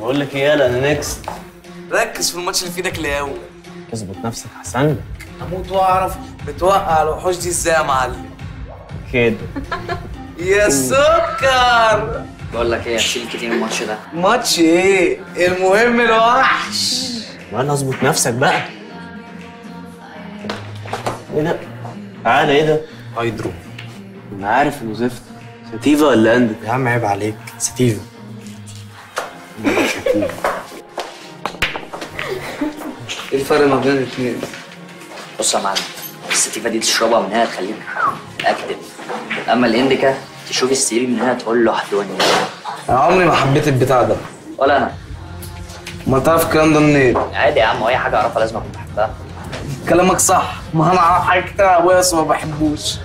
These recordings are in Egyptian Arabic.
بقول لك ايه يالا انا نكست ركز في الماتش اللي في ايدك الاول اظبط نفسك احسن لك اموت واعرف بتوقع الوحوش دي ازاي يا معلم كده يا سكر بقول لك ايه هتشيل كتير من الماتش ده ماتش ايه المهم الوحش وانا اظبط نفسك بقى ايه ده تعالى ايه ده هيدرو انا عارف انه زفت ستيفا ولا اندر يا عم عيب عليك ستيفن ايه الفرق ما بين الاثنين؟ بص يا معلم الستيفا دي تشربها من هنا تخليك اكتف اما الانديكا تشوف السرير من هنا تقول له حلواني انا عمري ما حبيت البتاع ده ولا انا ما تعرف الكلام ده منين؟ عادي يا عم اي حاجه اعرفها لازم اكون بحبها كلامك صح ما انا اعرف حاجات كتير عن ابويا بس ما بحبوش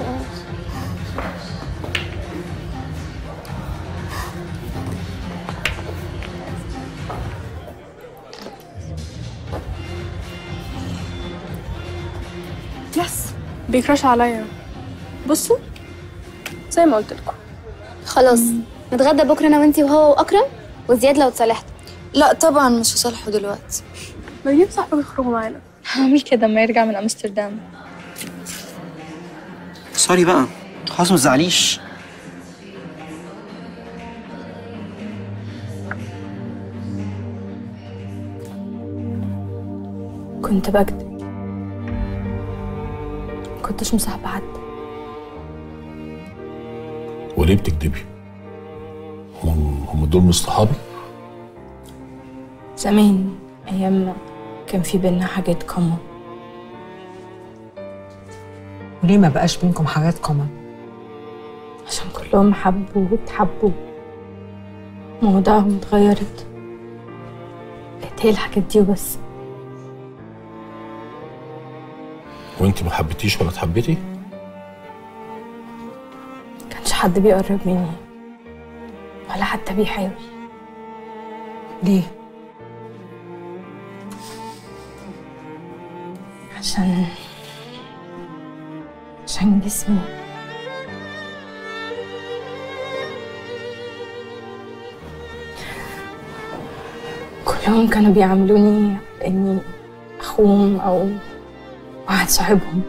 يس بيكراش عليا بصوا زي ما قلت لكم خلاص نتغدى بكره انا وانتي وهو واكرم وزياد لو اتصالحتوا لا طبعا مش هصالحه دلوقتي ما نجيب صاحبك يخرجوا معانا هعمل كده ما يرجع من امستردام سوري بقى خلاص ما تزعليش كنت بكذب كنتش مصاحبة حد وليه بتكدبي؟ هم هم دول مش صحابي؟ زمان أيام ما كان في بينا حاجات كومن وليه ما بقاش بينكم حاجات كومن عشان كلهم حبوا واتحبوا مواضيعهم اتغيرت بقت هي الحاجات دي وبس وانت ما حبيتيش ولا اتحبيتي؟ كانش حد بيقرب مني ولا حتى بيحاول ليه عشان عشان جسمي كلهم كانوا بيعاملوني كأني أخوهم أو واحد صاحبهم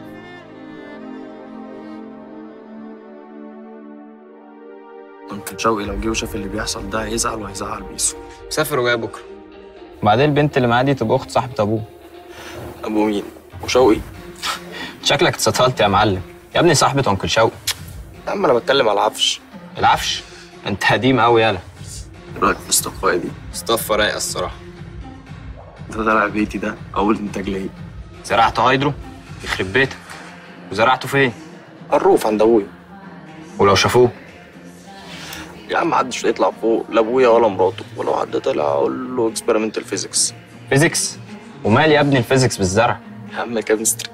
ممكن شوقي لو جه وشاف اللي بيحصل ده هيزعل وهيزعل بيسو مسافر وجاي بكره بعدين البنت اللي معاه دي تبقى اخت صاحبة ابوه ابو مين؟ وشوقي شكلك اتسطلت يا معلم يا ابني صاحبة انكل شوقي يا عم انا بتكلم على العفش العفش انت قديم قوي يالا إيه رايك في استقفائي دي؟ اصطفى رايقة الصراحة انت طالع بيتي ده اول انتاج ليا زرعت هيدرو يخرب بيتك وزرعته فين الروف عند ابويا ولو شافوه يا عم محدش يطلع فوق لا ابويا ولا مراته ولو حد طلع اقول له اكسبيرمنتال فيزيكس فيزيكس ومال يا ابني الفيزيكس بالزرع يا عم كيمستري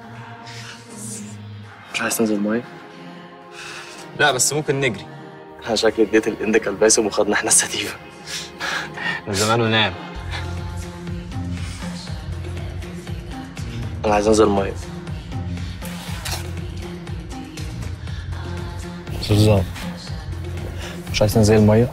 مش عايز تنزل ميه؟ لا بس ممكن نجري انا شكلي اديت الانديكا الباسم وخدنا احنا الستيفه من زمان ونام انا عايز انزل ميه سوزان مش عايز تنزل الميه؟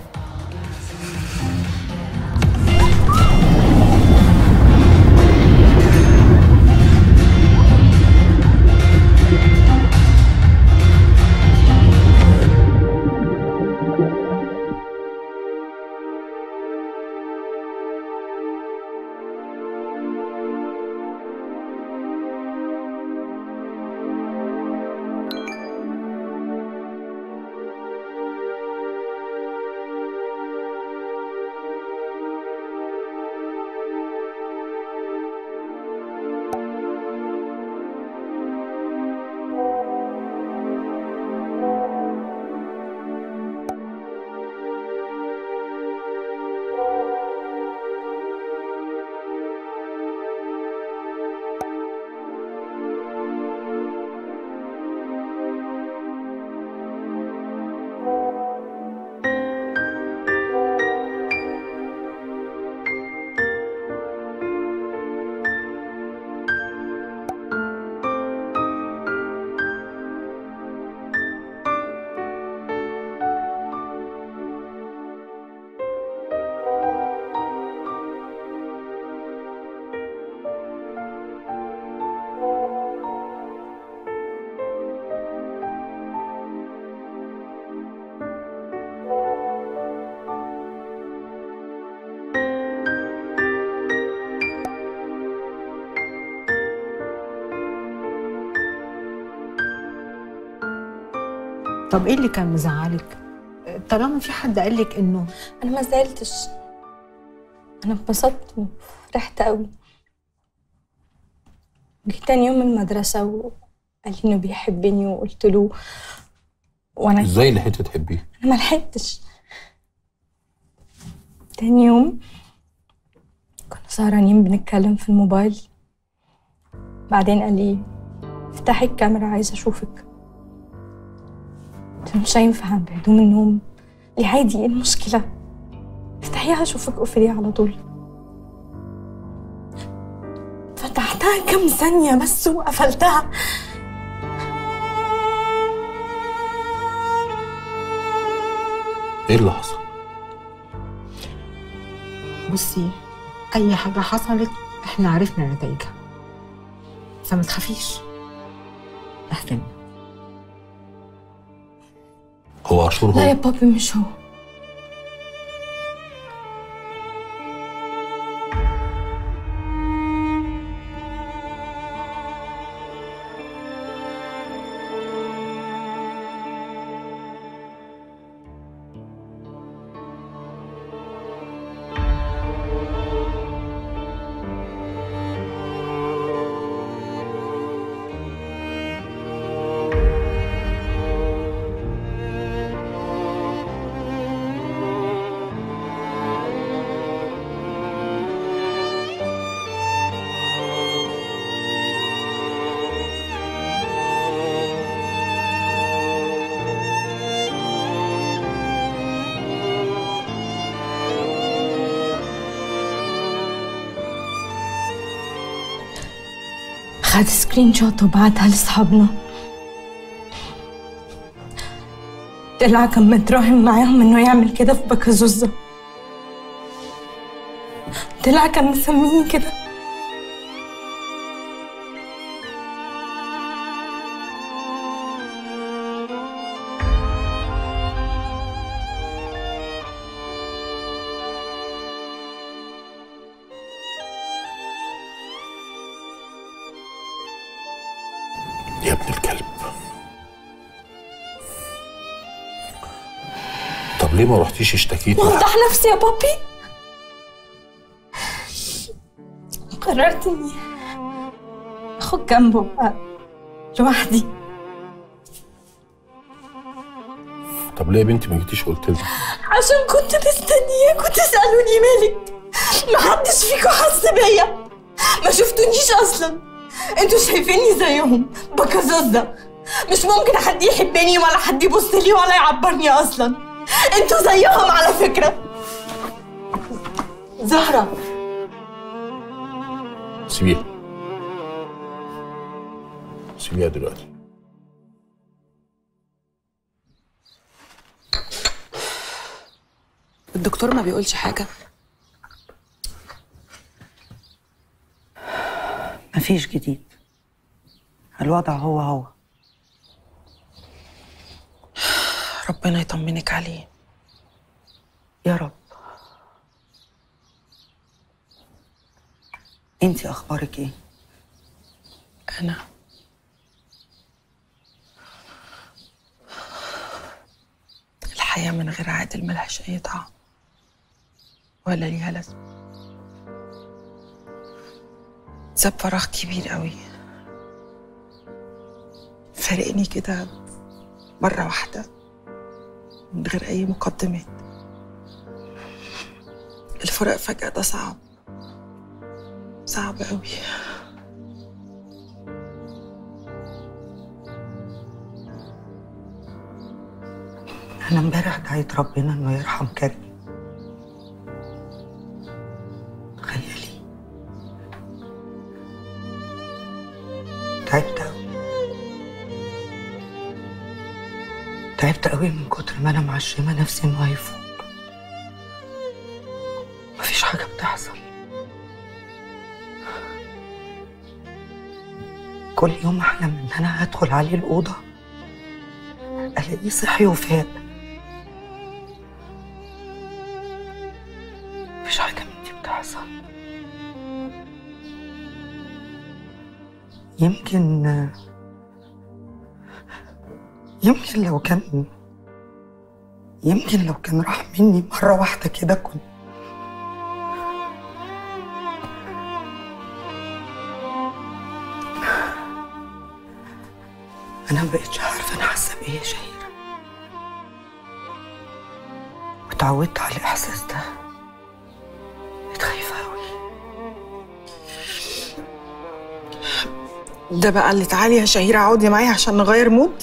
طب ايه اللي كان مزعلك طالما في حد قال لك انه انا ما زعلتش انا انبسطت وفرحت قوي جيت تاني يوم من المدرسة وقال لي انه بيحبني وقلت له وانا ازاي لحقت تحبيه انا ما لحقتش تاني يوم كنا سهرانين بنتكلم في الموبايل بعدين قال لي افتحي الكاميرا عايزه اشوفك قلت له مش هينفع بهدوم النوم لي عادي ايه المشكله افتحيها اشوفك قفليها على طول فتحتها كام ثانيه بس وقفلتها ايه اللي حصل بصي اي حاجه حصلت احنا عرفنا نتائجها فما تخافيش احسن هو عاشور لا يا هو بابي مش هو خد سكرين شوت وبعتها لاصحابنا طلع كان متراهن معاهم انه يعمل كده في بكازوزة طلع كان مسميني كده يا ابن الكلب طب ليه ما رحتيش اشتكيتي وضح نفسي يا بابي قررت اني اخد جنبه بقى لوحدي طب ليه يا بنتي ما جيتيش قلت لنا عشان كنت مستنياكوا تسألوني مالك محدش فيكوا حس بيا ما شفتونيش اصلا انتوا شايفيني زيهم بكزوزة مش ممكن حد يحبني ولا حد يبص لي ولا يعبرني اصلا انتوا زيهم على فكرة زهرة سيبيها سيبيها دلوقتي الدكتور ما بيقولش حاجة مفيش جديد الوضع هو هو ربنا يطمنك عليه يا رب انتي اخبارك ايه أنا الحياة من غير عادل ملهاش أي طعم ولا ليها لازمة ساب فراغ كبير قوي فارقني كده مرة واحدة من غير أي مقدمات الفراق فجأة ده صعب صعب قوي انا امبارح دعيت ربنا انه يرحم كريم تخيلي تعبت قوي تعبت قوي من كتر ما انا معشمه نفسي انه هيفوق مفيش حاجه بتحصل كل يوم احلم ان انا هدخل عليه الاوضه الاقيه صحي وفاق مفيش حاجه من دي بتحصل يمكن يمكن لو كان يمكن لو كان راح مني مرة واحدة كده كنت أنا مبقتش عارفة أنا حاسة بإيه يا شهيرة واتعودت على الإحساس ده بقيت خايفة أوي ده بقى اللي تعالي يا شهيرة اقعدي معايا عشان نغير مود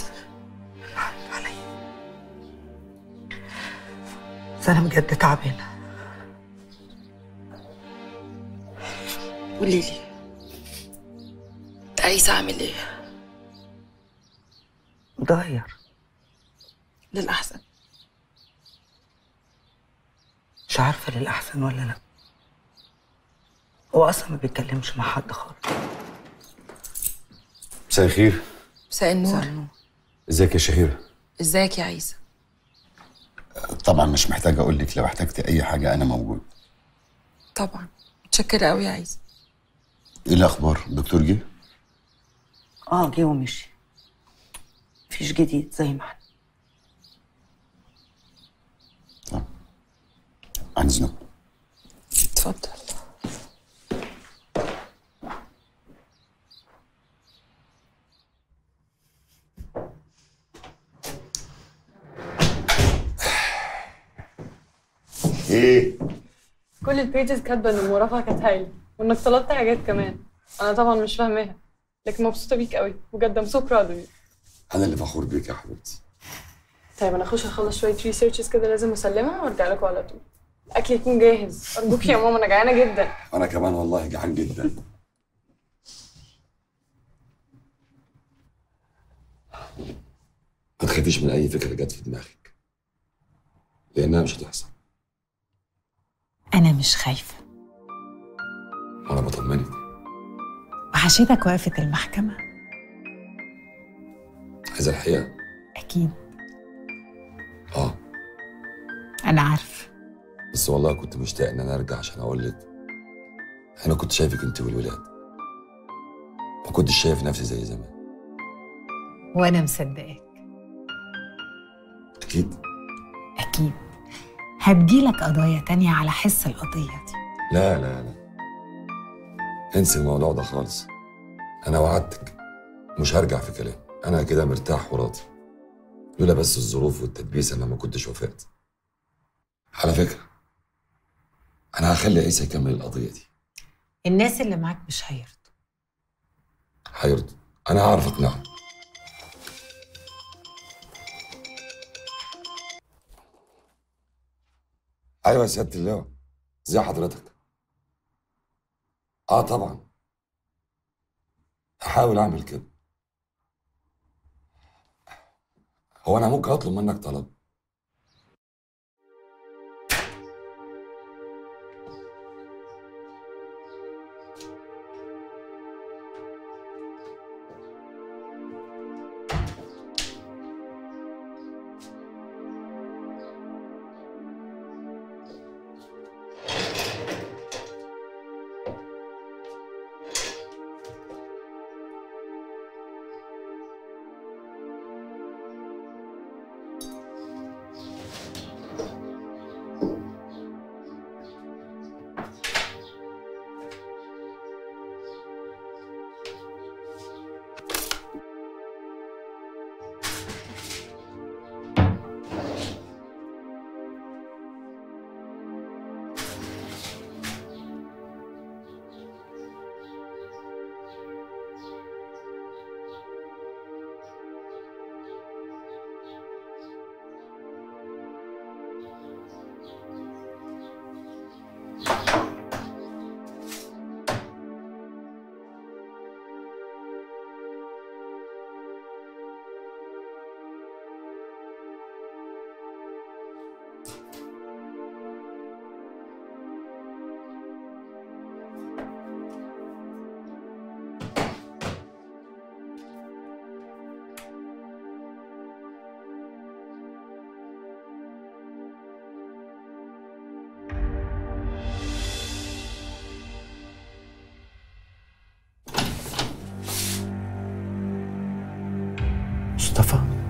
بس أنا بجد تعبانة قولي لي عايزة أعمل إيه؟ متغير للأحسن مش عارفة للأحسن ولا لأ هو أصلا ما بيتكلمش مع حد خالص مساء الخير مساء النور ازيك يا شهيرة ازيك يا عيسى طبعا مش محتاج اقول لك لو احتجت اي حاجه انا موجود طبعا متشكرة قوي يا عيسى ايه الاخبار الدكتور جه اه جه ومشي مفيش جديد زي ما احنا عن اذنك اتفضل ايه كل البيجز كاتبه ان المرافقه كانت هايله وانك طلبت حاجات كمان انا طبعا مش فاهماها لكن مبسوطه بيك قوي بجد ام سو براود اوف انا اللي فخور بيك يا حبيبتي طيب انا اخش اخلص شويه ريسيرشز كده لازم اسلمها وارجع لكم على طول الاكل يكون جاهز ارجوك يا ماما انا جعانه جدا انا كمان والله جعان جدا ما تخافيش من اي فكره جت في دماغك لانها مش هتحصل أنا مش خايفة وانا بطمنك وحشيتك وقفة المحكمة عايزه الحقيقه أكيد اه أنا عارفة بس والله كنت مشتاق ان انا ارجع عشان اقول لك انا كنت شايفك انت والولاد ما كنتش شايف نفسي زي زمان وأنا مصدقاك اكيد أكيد هتجيلك قضايا تانية على حس القضية دي لا لا لا انسي الموضوع ده خالص انا وعدتك مش هرجع في كلام انا كده مرتاح وراضي لولا بس الظروف والتدبيس انا ما كنتش وافقت على فكره انا هخلي عيسى يكمل القضيه دي الناس اللي معاك مش هيرضوا هيرضى انا هعرف اقنعه ايوه يا سياده اللواء ازي حضرتك اه طبعا هحاول اعمل كده هو انا ممكن اطلب منك طلب مصطفى